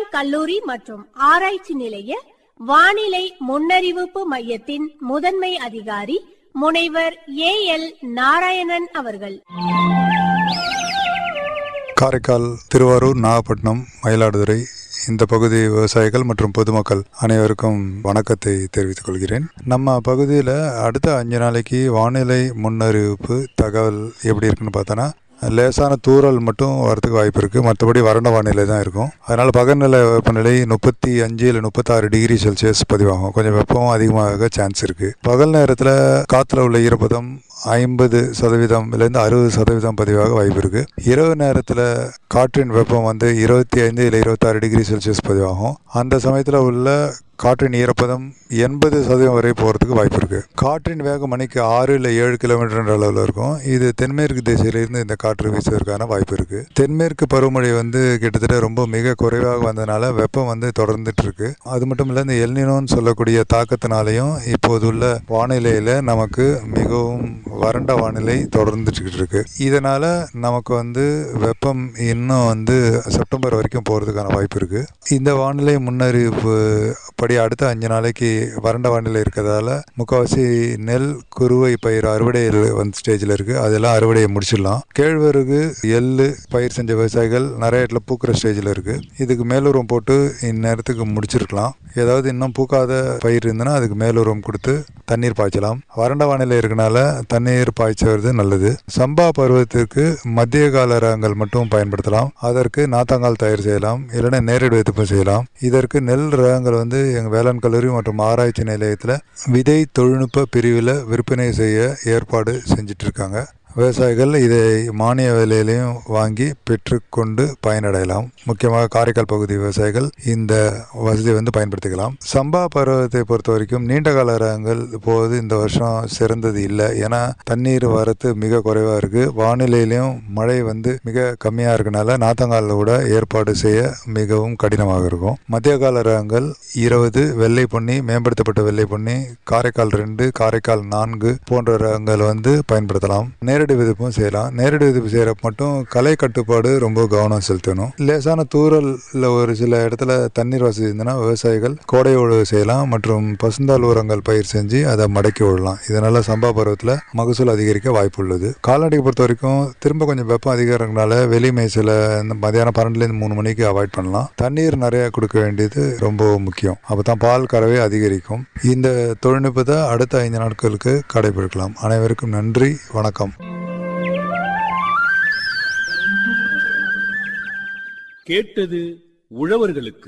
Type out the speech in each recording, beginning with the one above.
வேளாண் கல்லூரி மற்றும் ஆராய்ச்சி நிலைய வானிலை முன்னறிவிப்பு மையத்தின் முதன்மை அதிகாரி முனைவர் ஏ எல் நாராயணன் அவர்கள் காரைக்கால் திருவாரூர் நாகப்பட்டினம் மயிலாடுதுறை இந்த பகுதி விவசாயிகள் மற்றும் பொதுமக்கள் அனைவருக்கும் வணக்கத்தை தெரிவித்துக் கொள்கிறேன் நம்ம பகுதியில் அடுத்த அஞ்சு நாளைக்கு வானிலை முன்னறிவிப்பு தகவல் எப்படி இருக்குன்னு பார்த்தோன்னா லேசான தூறல் மட்டும் வரதுக்கு வாய்ப்பு இருக்குது மற்றபடி வறண்ட வானிலை தான் இருக்கும் அதனால் பகல்நிலை வெப்பநிலை முப்பத்தி அஞ்சு இல்லை முப்பத்தாறு டிகிரி செல்சியஸ் பதிவாகும் கொஞ்சம் வெப்பம் அதிகமாக சான்ஸ் இருக்குது பகல் நேரத்தில் காற்றுல உள்ள ஈரப்பதம் ஐம்பது சதவீதம்லேருந்து அறுபது சதவீதம் பதிவாக வாய்ப்பு இருக்குது இரவு நேரத்தில் காற்றின் வெப்பம் வந்து இருபத்தி ஐந்து இல்லை இருபத்தாறு டிகிரி செல்சியஸ் பதிவாகும் அந்த சமயத்தில் உள்ள காற்றின் ஈரப்பதம் எண்பது சதவீதம் வரை போகிறதுக்கு வாய்ப்பு இருக்குது காற்றின் வேகம் மணிக்கு ஆறு இல்லை ஏழு கிலோமீட்டர் அளவில் இருக்கும் இது தென்மேற்கு திசையிலிருந்து இந்த காற்று வீசுவதற்கான வாய்ப்பு இருக்குது தென்மேற்கு பருவமழை வந்து கிட்டத்தட்ட ரொம்ப மிக குறைவாக வந்ததுனால வெப்பம் வந்து தொடர்ந்துட்டு இருக்கு அது மட்டும் இல்லை இந்த எல்னினோன்னு சொல்லக்கூடிய தாக்கத்தினாலையும் இப்போது உள்ள வானிலையில் நமக்கு மிகவும் வறண்ட வானிலை தொடர்ந்துட்டு இருக்கு இதனால நமக்கு வந்து வெப்பம் இன்னும் வந்து செப்டம்பர் வரைக்கும் போகிறதுக்கான வாய்ப்பு இருக்கு இந்த வானிலை முன்னறிவிப்பு படி அடுத்த அஞ்சு நாளைக்கு வறண்ட வானிலை இருக்கிறதால முக்கால்வாசி நெல் குறுவை பயிர் அறுவடை வந்து ஸ்டேஜில் இருக்குது அதெல்லாம் அறுவடையை முடிச்சிடலாம் கேழ்வரகு எள்ளு பயிர் செஞ்ச விவசாயிகள் நிறைய இடத்துல பூக்கிற ஸ்டேஜில் இருக்குது இதுக்கு மேலுரம் போட்டு இந்நேரத்துக்கு முடிச்சிருக்கலாம் ஏதாவது இன்னும் பூக்காத பயிர் இருந்ததுன்னா அதுக்கு மேலுரம் கொடுத்து தண்ணீர் பாய்ச்சலாம் வறண்ட வானிலை இருக்கனால தண்ணீர் பாய்ச்சுவது நல்லது சம்பா பருவத்திற்கு மத்திய கால ரகங்கள் மட்டும் பயன்படுத்தலாம் அதற்கு நாத்தாங்கால் தயார் செய்யலாம் இல்லைன்னா நேரடி விதப்பு செய்யலாம் இதற்கு நெல் ரகங்கள் வந்து எங்கள் வேளாண் கல்லூரி மற்றும் ஆராய்ச்சி நிலையத்தில் விதை தொழில்நுட்ப பிரிவில் விற்பனை செய்ய ஏற்பாடு செஞ்சிட்டு இருக்காங்க விவசாயிகள் இதை மானிய விலையிலையும் வாங்கி பெற்றுக்கொண்டு பயனடையலாம் முக்கியமாக காரைக்கால் பகுதி விவசாயிகள் இந்த வசதியை வந்து பயன்படுத்திக்கலாம் சம்பா பருவத்தை பொறுத்த வரைக்கும் நீண்ட கால ரகங்கள் இப்போது இந்த வருஷம் சிறந்தது இல்லை ஏன்னா தண்ணீர் வரத்து மிக குறைவாக இருக்குது வானிலையிலையும் மழை வந்து மிக கம்மியாக இருக்கனால நாத்தங்காலில் கூட ஏற்பாடு செய்ய மிகவும் கடினமாக இருக்கும் மத்திய கால ரகங்கள் இருபது வெள்ளை பொன்னி மேம்படுத்தப்பட்ட வெள்ளை பொன்னி காரைக்கால் ரெண்டு காரைக்கால் நான்கு போன்ற ரகங்கள் வந்து பயன்படுத்தலாம் நேரடி விதிப்பும் செய்யலாம் நேரடி விதிப்பு செய்யறப்ப மட்டும் கலை கட்டுப்பாடு ரொம்ப கவனம் செலுத்தணும் லேசான தூரல்ல ஒரு சில இடத்துல தண்ணீர் வசதி இருந்ததுன்னா விவசாயிகள் கோடை உழவு செய்யலாம் மற்றும் பசுந்தாள் உரங்கள் பயிர் செஞ்சு அதை மடக்கி விடலாம் இதனால சம்பா பருவத்தில் மகசூல் அதிகரிக்க வாய்ப்பு உள்ளது கால்நடை பொறுத்த வரைக்கும் திரும்ப கொஞ்சம் வெப்பம் அதிகரிக்கிறதுனால வெளி மேய்ச்சல இந்த மதியானம் பன்னெண்டுலேருந்து மூணு மணிக்கு அவாய்ட் பண்ணலாம் தண்ணீர் நிறைய கொடுக்க வேண்டியது ரொம்ப முக்கியம் அப்போ தான் பால் கறவை அதிகரிக்கும் இந்த தொழில்நுட்பத்தை அடுத்த ஐந்து நாட்களுக்கு கடைபிடிக்கலாம் அனைவருக்கும் நன்றி வணக்கம் கேட்டது உழவர்களுக்கு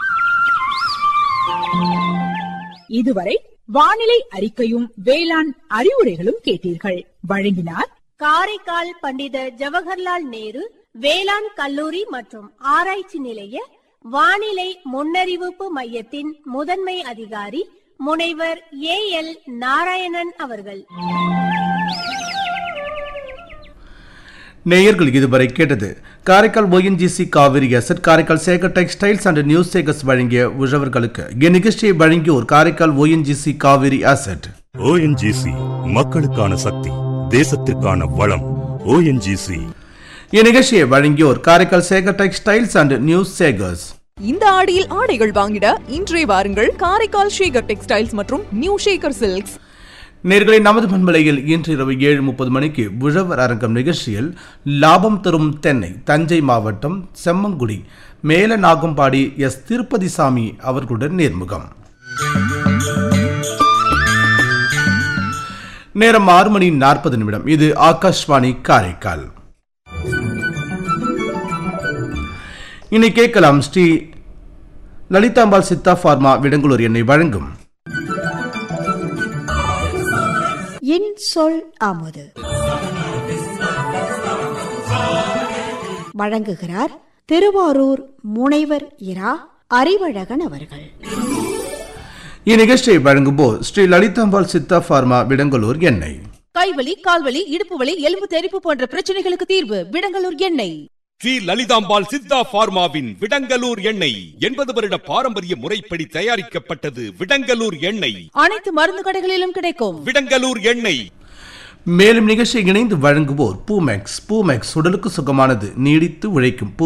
இதுவரை வானிலை அறிக்கையும் வேளாண் அறிவுரைகளும் கேட்டீர்கள் வழங்கினார் காரைக்கால் பண்டித ஜவஹர்லால் நேரு வேளாண் கல்லூரி மற்றும் ஆராய்ச்சி நிலைய வானிலை முன்னறிவிப்பு மையத்தின் முதன்மை அதிகாரி முனைவர் ஏ எல் நாராயணன் அவர்கள் நேயர்கள் இதுவரை கேட்டது Karaikal ONGC Kaveri asset Karaikal Sekar textiles and news Sekars வழங்கிய உழவர்களுக்கு இந்நிகழ்ச்சியை வழங்கியோர் Karaikal ONGC Kaveri asset ONGC மக்களுக்கான சக்தி தேசத்திற்கான வளம் ஓஎன்ஜிசி இந்நிகழ்ச்சியை வழங்கியோர் Karaikal Sekar textiles and news Sekars இந்த ஆடியில் ஆடைகள் வாங்கிட இன்றே வாருங்கள் காரைக்கால் ஷேகர் டெக்ஸ்டைல்ஸ் மற்றும் நியூ ஷேகர் சில்க்ஸ் நேர்களை நமது பண்பலையில் இன்று இரவு ஏழு முப்பது மணிக்கு உழவர் அரங்கம் நிகழ்ச்சியில் லாபம் தரும் தென்னை தஞ்சை மாவட்டம் செம்மங்குடி மேல நாகம்பாடி எஸ் திருப்பதி சாமி அவர்களுடன் நேர்முகம் நேரம் ஆறு மணி நாற்பது நிமிடம் இது ஆகாஷ்வாணி காரைக்கால் இனி கேட்கலாம் ஸ்ரீ லலிதாம்பாள் சித்தா ஃபார்மா விடங்குளூர் என்னை வழங்கும் என் சொல் அமுது வழங்குகிறார் திருவாரூர் முனைவர் இரா அறிவழகன் அவர்கள் இந்நிகழ்ச்சியை வழங்கும்போர் ஸ்ரீ லலிதாம்பாள் சித்தா ஃபார்மா விடங்கலூர் எண்ணெய் கைவலி கால்வலி இடுப்பு வலி எலும்பு தெறிப்பு போன்ற பிரச்சனைகளுக்கு தீர்வு விடங்கலூர் எண்ணெய் ஸ்ரீ லலிதாம்பாள் சித்தா பார்மாவின் விடங்கலூர் எண்ணெய் எண்பது வருட பாரம்பரிய முறைப்படி தயாரிக்கப்பட்டது விடங்கலூர் எண்ணெய் அனைத்து மருந்து கடைகளிலும் கிடைக்கும் விடங்கலூர் எண்ணெய் மேலும் நிகழ்ச்சியை இணைந்து வழங்குவோர் பூமேக்ஸ் பூமேக்ஸ் உடலுக்கு சுகமானது நீடித்து உழைக்கும்